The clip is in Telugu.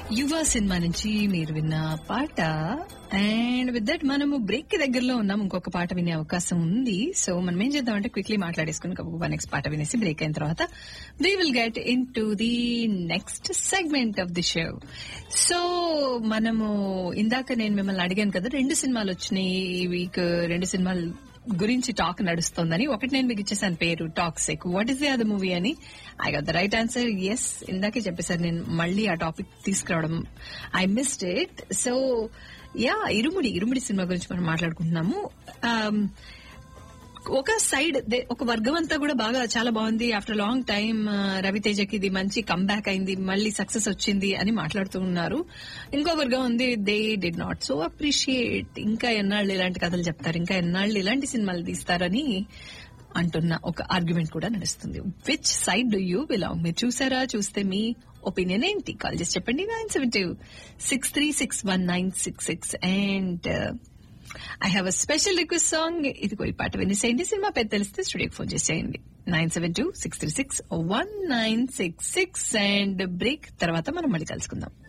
యువ సినిమా నుంచి మీరు విన్న పాట అండ్ విత్ దట్ మనము బ్రేక్ కి దగ్గరలో ఉన్నాం ఇంకొక పాట వినే అవకాశం ఉంది సో మనం ఏం చేద్దాం అంటే క్విక్లీ మాట్లాడేసుకుని నెక్స్ట్ పాట వినేసి బ్రేక్ అయిన తర్వాత we will get into the next segment of the show so మనము ఇందాక నేను మిమ్మల్ని అడిగాను కదా రెండు సినిమాలు వచ్చినాయి ఈ వీక్ రెండు సినిమాలు గురించి టాక్ నడుస్తోందని ఒకటి నేను మీకు ఇచ్చేసాను పేరు toxic what is the other movie అని I got the right answer yes ఇందాకే చెప్పేసారు నేను మళ్ళీ ఆ టాపిక్ తీసుకురావడం I missed it so ya Irumudi Irumudi cinema గురించి మనం మాట్లాడుకుంటున్నాము Um, ఒక సైడ్ దే- ఒక వర్గం అంతా కూడా బాగా చాలా బాగుంది ఆఫ్టర్ లాంగ్ టైం రవితేజకి ఇది మంచి కమ్బ్యాక్ అయింది మళ్ళీ సక్సెస్ వచ్చింది అని మాట్లాడుతూ ఉన్నారు ఇంకో వర్గం ఉంది they did not so appreciate ఇంకా ఎన్నాళ్ళు ఇలాంటి కథలు చెప్తారు ఇంకా ఎన్నాళ్ళు ఇలాంటి సినిమాలు తీస్తారని అంటున్న ఒక ఆర్గ్యుమెంట్ కూడా నడుస్తుంది which side do you belong మీరు చూసారా చూస్తే మీ ఒపీనియన్ ఏంటి కాల్ చేసి చెప్పండి nine seven two six three six one nine six six and I have a special request song ఇదిగో ఈ పాట వినేసేయండి సినిమా పేరు తెలిస్తే స్టూడియోకి ఫోన్ చేసేయండి nine seven two six three six one nine six six and break తర్వాత మనం మళ్ళీ కలుసుకుందాం